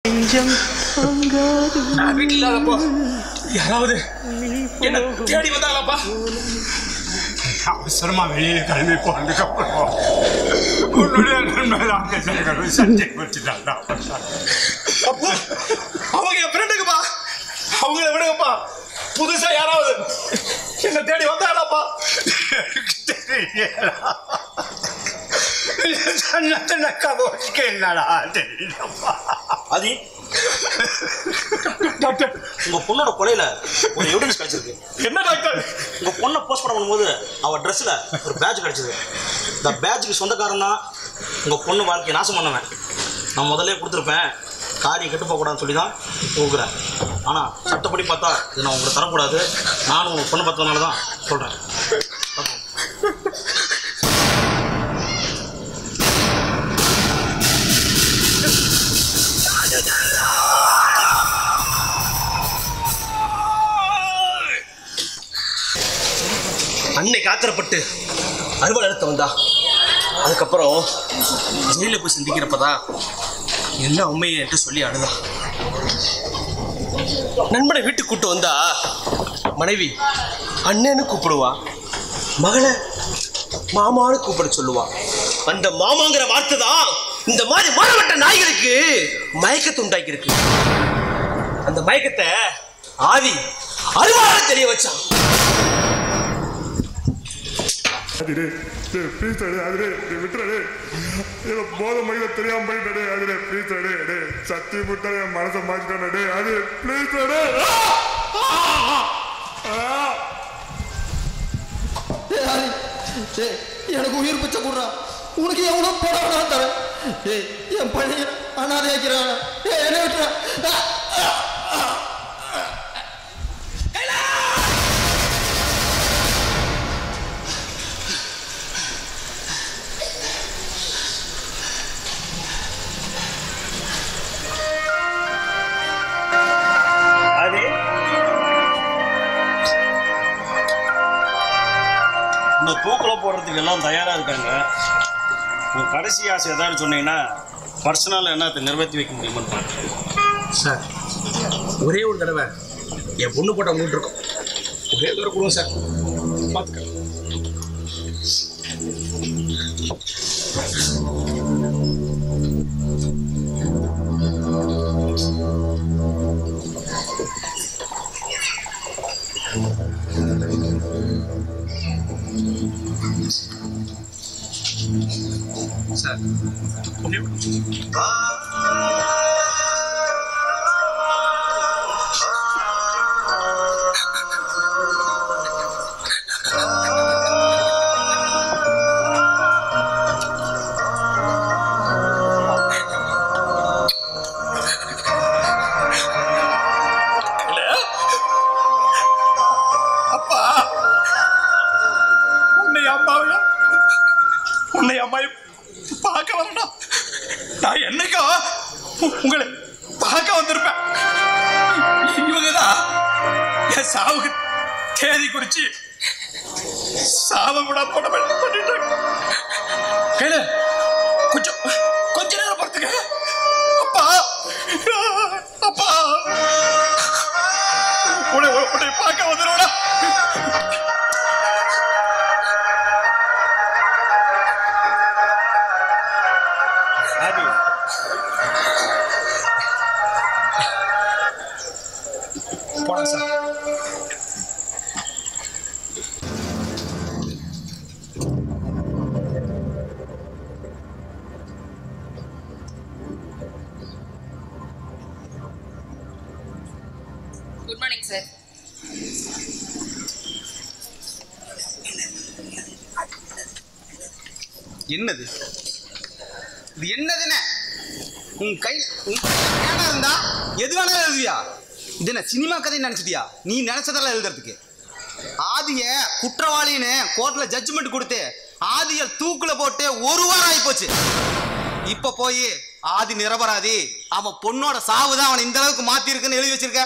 நான் வீட்டில் இல்லாதப்போ யாராவது என்ன தேடி வந்தாங்களாப்பா அவசரமா வெளியே கிளம்பி போனதுக்கு அப்புறம் உன்னுடைய நண்பர்களாக செயல்கள் சண்டை வச்சுட்டாங்க அப்போ அவங்க என் ஃப்ரெண்டுக்குப்பா அவங்கள விடுங்கப்பா புதுசா யாராவது என்ன தேடி வந்தாங்களாப்பா என்னடா தெரியலப்பா ஆதி உங்க பொண்ணோட கொலையில ஒரு எவிடன்ஸ் கிடைச்சிருக்கு என்ன டாக்டர் உங்க பொண்ணை போஸ்ட் பண்ண பண்ணும்போது அவ ட்ரெஸ்ல ஒரு பேட்ச் கிடைச்சது இந்த பேட்சுக்கு சொந்தக்காரன் தான் உங்க பொண்ணு வாழ்க்கையை நாசம் பண்ணவன் நான் முதல்ல கொடுத்துருப்பேன் காரியம் கெட்டு போகக்கூடாதுன்னு சொல்லி தான் கொடுக்குறேன் ஆனால் சட்டப்படி பார்த்தா இதை நான் உங்களுக்கு தரக்கூடாது நானும் உங்க பொண்ணு பார்த்ததுனால தான் சொல்கிறேன் அன்னைக்கு ஆத்திரப்பட்டு அறுவடை எடுத்து வந்தா அதுக்கப்புறம் ஜெயிலில் போய் சந்திக்கிறப்பதான் எல்லா உண்மையை என்கிட்ட சொல்லி அழுதா நண்பனை வீட்டுக்கு கூட்டு வந்தா மனைவி அண்ணன்னு கூப்பிடுவா மகளை மாமான்னு கூப்பிட சொல்லுவா அந்த மாமாங்கிற வார்த்தை தான் இந்த மாதிரி மானவட்ட நாய்களுக்கு மயக்கத்தை உண்டாக்கி இருக்கு அந்த மயக்கத்தை ஆதி அருவாள தெரிய வச்சான் அதிரே ப்ளீஸ் அடே அதிரே விட்டுறே ஏதோ போத மகிழ தெரியாம போயிட்டே அதிரே ப்ளீஸ் அடே அடே சத்தி முட்டை என் மனசை மாற்றிட்டான் அடே அது ப்ளீஸ் அடே ஏய் ஆதி, ஏய், எனக்கு உயிர் பிச்சை கொடுறா உனக்கு எவ்வளோ படம் வேணாலும் தரேன் ஏய் என் பையன் அனாதையாக்கிறான் ஏய் என்ன விட்டுறா அது இந்த தூக்கில போடுறதுக்கு எல்லாம் தயாரா இருக்காங்க உங்க கடைசி ஆசை ஏதாவது சொன்னீங்கன்னா பர்சனல் என்னத்தை நிறைவேற்றி வைக்க முடியுமான்னு பார்க்குறேன் சார் ஒரே ஒரு தடவை என் பொண்ணு போட்ட மூட்டு இருக்கும் ஒரே தடவை கொடுங்க சார் பார்த்துக்க சார் ஒண்ணே ஒண்ணு. அப்பா உன்னை அம்மாவையும் உன்னை அம்மாவையும் பார்க்க வரணும் நான் என்னைக்கோ உ- உங்களை பார்க்க வந்திருப்பேன் இவங்க தான் என் சாவுக்கு தேதி குறிச்சு சாவ கூட போட பண்ணிட்டாங்க கையில கொஞ்சம் கொஞ்ச நேரம் பார்த்துக்க அப்பா அப்பா உன்னை உன்னை பார்க்க வந்துடுவா ஆதி போலாம் சார் குட் மார்னிங் சார் என்னது இது என்னதுன்னு உன் கை உன் கையில இருந்தா எது வேணாலும் எழுதுவியா இது என்ன சினிமா கதை நினைச்சிட்டியா நீ நினைச்சதெல்லாம் எழுதுறதுக்கு ஆதிய குற்றவாளின்னு கோர்ட்ல ஜட்ஜ்மெண்ட் கொடுத்து ஆதிய தூக்குல போட்டு ஒரு வாரம் ஆகி போச்சு இப்ப போய் ஆதி நிரபராதி அவன் பொண்ணோட சாவு தான் அவனை இந்த அளவுக்கு மாத்தி இருக்குன்னு எழுதி வச்சிருக்க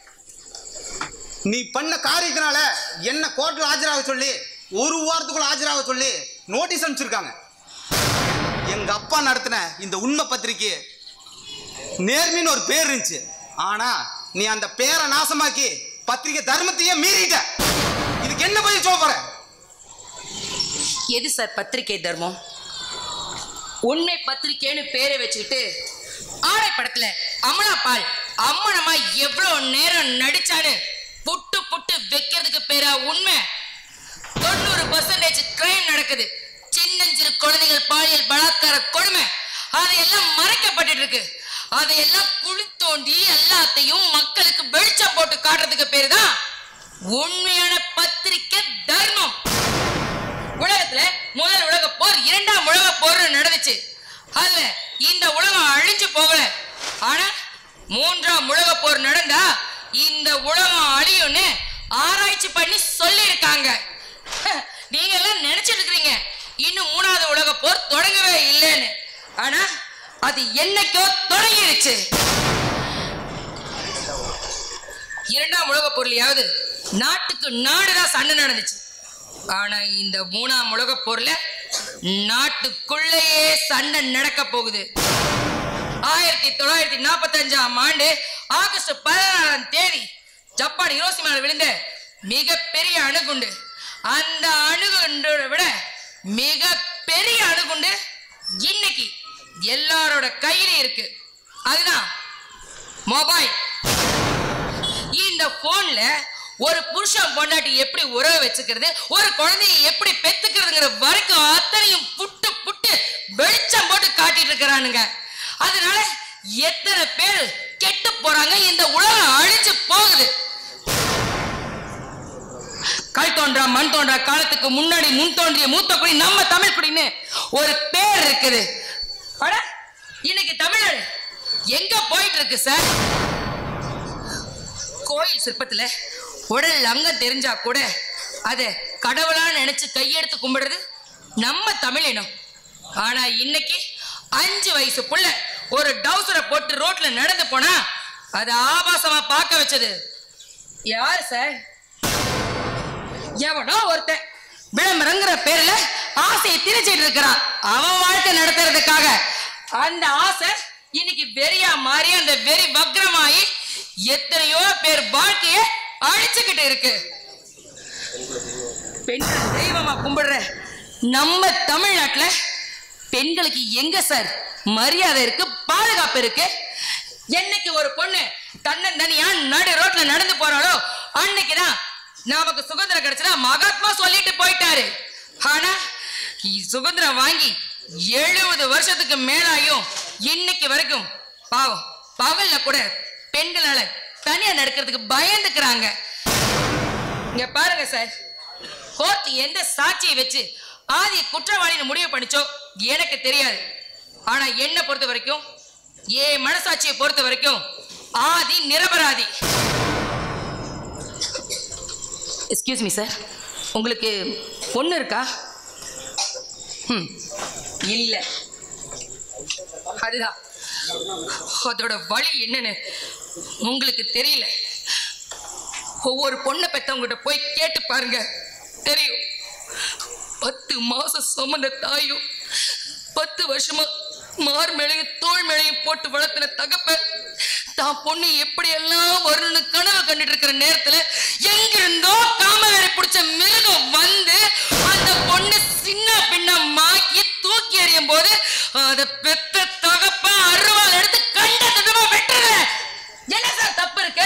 நீ பண்ண காரியத்தினால என்ன கோர்ட்ல ஆஜராக சொல்லி ஒரு வாரத்துக்குள்ள ஆஜராக சொல்லி நோட்டீஸ் அனுப்பிச்சிருக்காங்க எங்க அப்பா நடத்தின இந்த உண்மை பத்திரிக்கை நேர்மைன்னு ஒரு பேர் இருந்துச்சு ஆனா நீ அந்த பேரை நாசமாக்கி பத்திரிகை தர்மத்தையே மீறிட்ட இதுக்கு என்ன பதில் சொல்ல போற எது சார் பத்திரிகை தர்மம் உண்மை பத்திரிக்கைன்னு பேரை வச்சுக்கிட்டு ஆடை படத்துல அமலா பால் அம்மனமா எவ்வளவு நேரம் நடிச்சான்னு புட்டு புட்டு வைக்கிறதுக்கு பேரா உண்மை தொண்ணூறு பர்சன்டேஜ் கிரைம் நடக்குது சின்னஞ்சிறு குழந்தைகள் பாலியல் பலாத்கார கொடுமை அதையெல்லாம் மறைக்கப்பட்டு இருக்கு அதையெல்லாம் குழி தோண்டி எல்லாத்தையும் மக்களுக்கு வெளிச்சம் போட்டு காட்டுறதுக்கு பேரு தான் உண்மையான பத்திரிக்கை தர்மம் உலகத்துல முதல் உலக போர் இரண்டாம் உலக போர் நடந்துச்சு அதுல இந்த உலகம் அழிஞ்சு போகல ஆனா மூன்றாம் உலக போர் நடந்தா இந்த உலகம் அழியும்னு ஆராய்ச்சி பண்ணி சொல்லியிருக்காங்க நீங்க எல்லாம் நினைச்சிட்டு இருக்கிறீங்க இன்னும் மூணாவது உலக போர் தொடங்கவே இல்லைன்னு ஆனா அது என்னைக்கோ தொடங்கிருச்சு இரண்டாம் உலக போர்லயாவது நாட்டுக்கு நாடுதான் சண்டை நடந்துச்சு ஆனா இந்த மூணாம் உலக போர்ல நாட்டுக்குள்ளேயே சண்டை நடக்க போகுது ஆயிரத்தி தொள்ளாயிரத்தி நாற்பத்தி அஞ்சாம் ஆண்டு ஆகஸ்ட் பதினாறாம் தேதி ஜப்பான் ஹிரோசிமால விழுந்த மிகப்பெரிய அணுகுண்டு அந்த அணுகுண்டோட விட மிக பெரிய அணுகுண்டு இன்னைக்கு எல்லாரோட கையில இருக்கு அதுதான் மொபைல் இந்த போன்ல ஒரு புருஷன் பொண்டாட்டி எப்படி உறவு வச்சுக்கிறது ஒரு குழந்தையை எப்படி பெத்துக்கிறதுங்கிற வரைக்கும் அத்தனையும் புட்டு புட்டு வெளிச்சம் போட்டு காட்டிட்டு இருக்கிறானுங்க அதனால எத்தனை பேர் கெட்டு போறாங்க இந்த உலகம் அழிஞ்சு போகுது கல் தோன்றா மண் தோன்றா காலத்துக்கு முன்னாடி முன் தோன்றிய மூத்த குடி நம்ம தமிழ் குடின்னு ஒரு பேர் இருக்குது அட இன்னைக்கு தமிழ்நாடு எங்க போயிட்டு இருக்கு சார் கோயில் சிற்பத்துல உடல் அங்கம் தெரிஞ்சா கூட அதை கடவுளா நினைச்சு கையெடுத்து கும்பிடுறது நம்ம தமிழினம் ஆனா இன்னைக்கு அஞ்சு வயசு புள்ள ஒரு டவுசரை போட்டு ரோட்ல நடந்து போனா அதை ஆபாசமா பார்க்க வச்சது யார் சார் எவனோ ஒருத்தன் விளம்பரங்கிற பேர்ல ஆசையை திணிச்சிட்டு இருக்கிறான் அவன் வாழ்க்கை நடத்துறதுக்காக அந்த ஆசை இன்னைக்கு வெறியா மாறி அந்த வெறி வக்ரமாயி எத்தனையோ பேர் வாழ்க்கைய அழிச்சுக்கிட்டு இருக்கு பெண்கள் தெய்வமா கும்பிடுற நம்ம தமிழ்நாட்டுல பெண்களுக்கு எங்க சார் மரியாதை இருக்கு பாதுகாப்பு இருக்கு என்னைக்கு ஒரு பொண்ணு தன்னந்தனியா நடு ரோட்ல நடந்து போறாளோ அன்னைக்குதான் நமக்கு சுதந்திரம் கிடைச்சதா மகாத்மா சொல்லிட்டு போயிட்டாரு ஆனா இ- சுதந்திரம் வாங்கி எழுபது வருஷத்துக்கு மேலாயும் இன்னைக்கு வரைக்கும் பாவம் பகல்ல கூட பெண்களால தனியா நடக்கிறதுக்கு பயந்துக்கிறாங்க இங்க பாருங்க சார் கோர்ட் எந்த சாட்சியை வச்சு ஆதிய குற்றவாளின்னு முடிவு பண்ணிச்சோ எனக்கு தெரியாது ஆனா என்ன பொறுத்த வரைக்கும் என் மனசாட்சியை பொறுத்த வரைக்கும் ஆதி நிரபராதி எக்ஸ்கியூஸ் மீ சார் உங்களுக்கு பொண்ணு இருக்கா ம் இல்லை அதுதான் அதோட வழி என்னன்னு உங்களுக்கு தெரியல ஒவ்வொரு பொண்ணை பெத்தவங்ககிட்ட போய் கேட்டு பாருங்க தெரியும் பத்து மாசம் சுமந்த தாயும் பத்து வருஷமா மார் மேலையும் தோல் மேலையும் போட்டு வளர்த்தின தகப்ப தான் பொண்ணு எப்படியெல்லாம் வரணும்னு கனவு கண்டுட்டு இருக்கிற நேரத்துல எங்கிருந்தோ காமவேரை பிடிச்ச மிருகம் வந்து அந்த பொண்ணு சின்ன பின்ன மாக்கி தூக்கி எறியும் போது அத பெத்த தகப்ப அருவாள் எடுத்து கண்ட தடவை வெட்டுற என்ன சார் தப்பு இருக்கு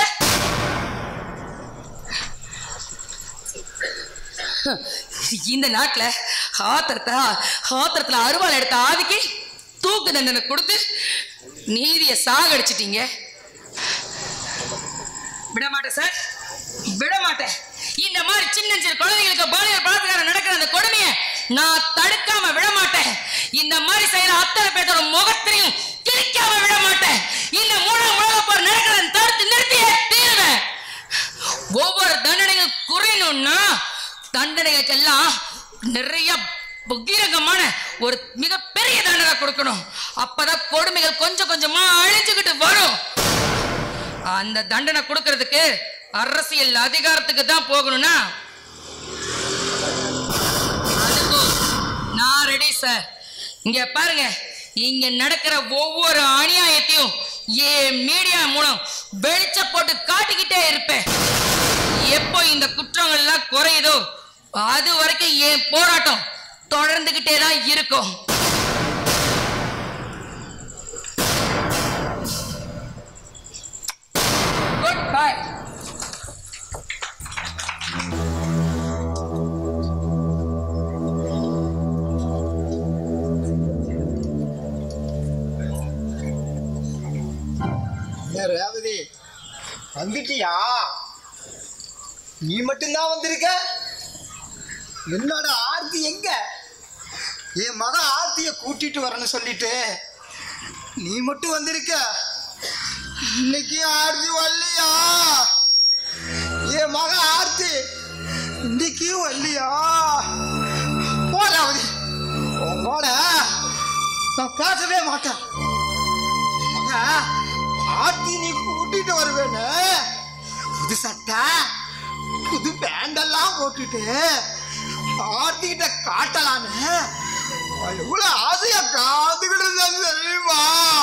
இந்த நாட்டுல ஆத்திரத்தை ஆத்திரத்துல அருவாள் எடுத்த ஆதிக்கு தூக்கு தண்டனை கொடுத்து நீதிய சாகடிச்சிட்டீங்க விட மாட்டேன் சார் விட மாட்டேன் இந்த மாதிரி சின்ன சின்ன குழந்தைகளுக்கு பாலியல் பலாத்காரம் நடக்கிற அந்த கொடுமையை நான் தடுக்காம விட மாட்டேன் இந்த மாதிரி செய்யற அத்தனை பேரோட முகத்திலையும் கிழிக்காம விட மாட்டேன் இந்த மூணாம் உலக போர் நடக்கிறத தடுத்து நிறுத்தியே தீருவேன் ஒவ்வொரு தண்டனைகள் குறையணும்னா தண்டனைகளுக்கெல்லாம் நிறைய பகிரங்கமான ஒரு மிகப்பெரிய தண்டனை கொடுக்கணும் அப்பதான் கொடுமைகள் கொஞ்சம் கொஞ்சமா அழிஞ்சுக்கிட்டு வரும் அந்த தண்டனை கொடுக்கறதுக்கு அரசியல் அதிகாரத்துக்கு தான் போகணும்னா அதுக்கும் நான் ரெடி சார் இங்க பாருங்க இங்க நடக்கிற ஒவ்வொரு அநியாயத்தையும் என் மீடியா மூலம் வெளிச்ச போட்டு காட்டிக்கிட்டே இருப்பேன் எப்போ இந்த குற்றங்கள்லாம் குறையுதோ அது வரைக்கும் என் போராட்டம் தொடர்ந்துகிட்டே தான் இருக்கும் குட் பை என்ன ரேவதி வந்துட்டியா நீ மட்டும்தான் வந்திருக்க என்னோட ஆர்த்தி எங்க என் மக ஆர்த்திய கூட்டிட்டு வரேன்னு சொல்லிட்டு நீ மட்டும் வந்திருக்க இன்னைக்கு ஆர்த்தி வரலையா என் மக ஆர்த்தி இன்னைக்கு வரலையா போறாவது உங்களோட நான் பேசவே மாட்டேன் மகா, ஆர்த்தி நீ கூட்டிட்டு வருவேன்னு புது சட்டை புது பேண்டெல்லாம் போட்டுட்டு ஆர்த்தி கிட்ட காட்டலான்னு நான் எவ்வளவு ஆசையா காத்துக்கிட்டு இருந்தேன் தெரியுமா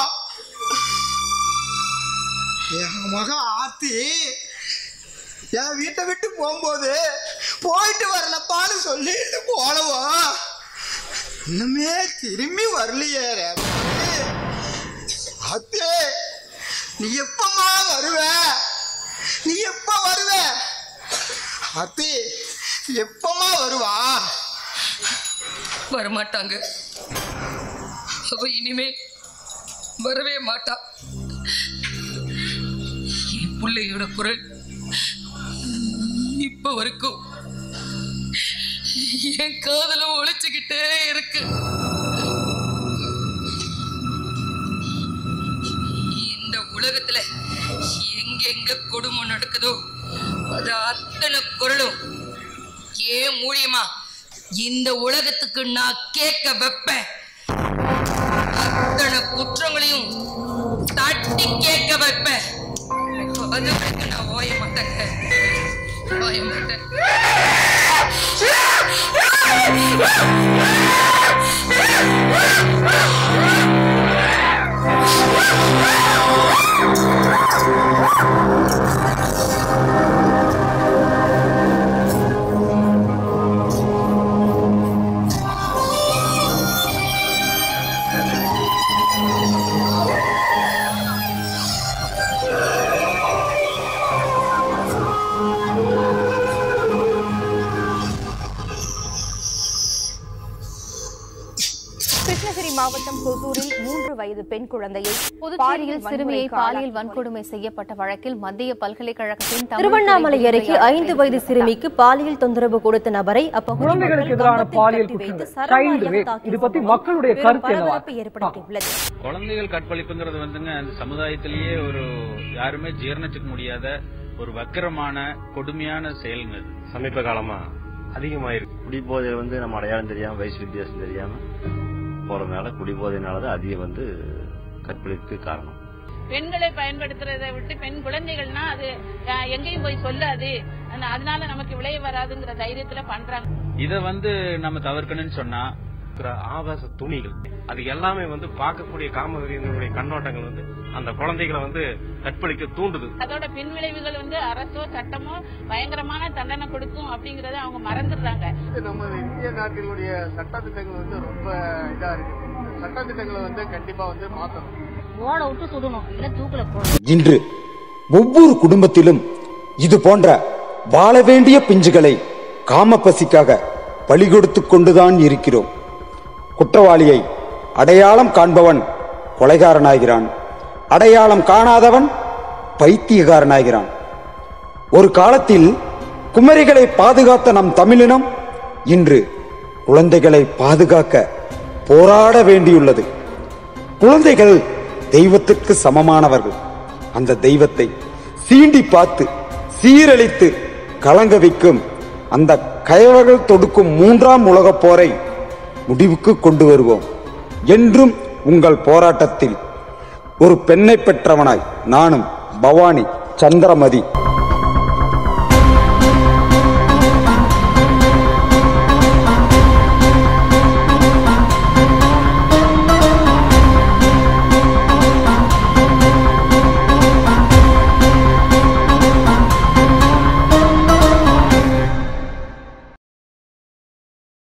என் மக ஆர்த்தி என் வீட்டை விட்டு போகும்போது போயிட்டு வரலப்பான்னு சொல்லிட்டு போனவா இன்னுமே திரும்பி வரலையே ரேவதி. அத்தே நீ எப்பமா வருவ நீ எப்ப வருவ அத்தே எப்பமா வருவா வரமாட்டாங்க அவ இனிமே வரவே மாட்டா என் பிள்ளையோட குரல் இப்ப வரைக்கும் என் காதல ஒழிச்சுக்கிட்டே இருக்கு இந்த உலகத்துல எங்கெங்க கொடுமை நடக்குதோ அது அத்தனை குரலும் ஏன் மூலியமா இந்த உலகத்துக்கு நான் கேட்க வைப்பேன் அத்தனை குற்றங்களையும் தட்டி கேட்க வைப்பேன் அது வரைக்கும் நான் ஓய மாட்டேங்க ஓய மாட்டேன் கிருஷ்ணகிரி மாவட்டம் கொசூரில் மூன்று வயது பெண் குழந்தையை பாலியல் பாலியல் சிறுமியை வன்முறைக்கு பாலியல் ஆளாக்கி வன்கொடுமை செய்யப்பட்ட வழக்கில் மத்திய பல்கலைக்கழகத்தின் தமிழ் திருவண்ணாமலை துறை அருகே விரிவுரை ஐந்து வயது ஆசிரியர் சிறுமிக்கு பாலியல் தொந்தரவு கொடுத்த நபரை அப்பகுதி குழந்தைகளுக்கு மக்கள் எதிரான கம்பத்தில் பாலியல் கட்டி வைத்து குற்றங்கள், சரமாரியாக child rape, தாக்கிய இது பத்தி சம்பவம் மக்களுடைய பெரும் கருத்து என்னவா? பரபரப்பை ஏற்படுத்தியுள்ளது குழந்தைகள் கற்பழிப்புங்கிறது வந்துங்க அந்த சமுதாயத்திலேயே ஒரு யாருமே ஜீரணிச்சுக்க முடியாத ஒரு வக்கிரமான கொடுமையான செயலுங்க அது. சமீப காலமா அதிகமாயிருக்கு குடிபோதையில வந்து நம்ம அடையாளம் தெரியாம வயசு வித்தியாசம் தெரியாம போறதுனால குடிபோதையினால தான் அதிகம் வந்து கற்பழிப்புக்கு காரணம் பெண்களை பயன்படுத்துறதை விட்டு பெண் குழந்தைகள்னா அது அஹ், எங்கேயும் போய் சொல்லாது ஆனா, அதனால நமக்கு விளைய வராதுங்கிற தைரியத்துல பண்றாங்க இத வந்து நம்ம தவிர்க்கணும்னு சொன்னா இருக்கிற ஆபாச துணிகள் அது எல்லாமே வந்து பார்க்கக்கூடிய காமவெறியினுடைய கண்ணோட்டங்கள் வந்து அந்த குழந்தைகளை வந்து கற்பழிக்க தூண்டுது அதோட பின்விளைவுகள் வந்து அரசோ சட்டமோ பயங்கரமான தண்டனை கொடுக்கும் அப்படிங்கறத அவங்க மறந்துடுறாங்க நம்ம இந்திய நாட்டினுடைய சட்டத்திட்டங்கள் வந்து ரொம்ப இதா இருக்கு சட்டத்திட்டங்களை வந்து கண்டிப்பா வந்து மாத்தணும் ஓட விட்டு சுடணும் இல்ல தூக்குல போடணும் இன்று ஒவ்வொரு குடும்பத்திலும் இது போன்ற வாழ வேண்டிய பிஞ்சுகளை காமப்பசிக்காக பலி கொடுத்துக் கொண்டுதான் இருக்கிறோம் குற்றவாளியை அடையாளம் காண்பவன் கொலைகாரனாகிறான் அடையாளம் காணாதவன் பைத்தியக்காரனாகிறான் ஒரு காலத்தில் குமரிகளை பாதுகாத்த நம் தமிழினம் இன்று குழந்தைகளை பாதுகாக்க போராட வேண்டியுள்ளது குழந்தைகள் தெய்வத்திற்கு சமமானவர்கள் அந்த தெய்வத்தை சீண்டி பார்த்து சீரழித்து கலங்க வைக்கும் அந்த கயவர்கள் தொடுக்கும் மூன்றாம் உலகப் போரை முடிவுக்கு கொண்டு வருவோம் என்றும் உங்கள் போராட்டத்தில் ஒரு பெண்ணை பெற்றவனாய் நானும் பவானி சந்திரமதி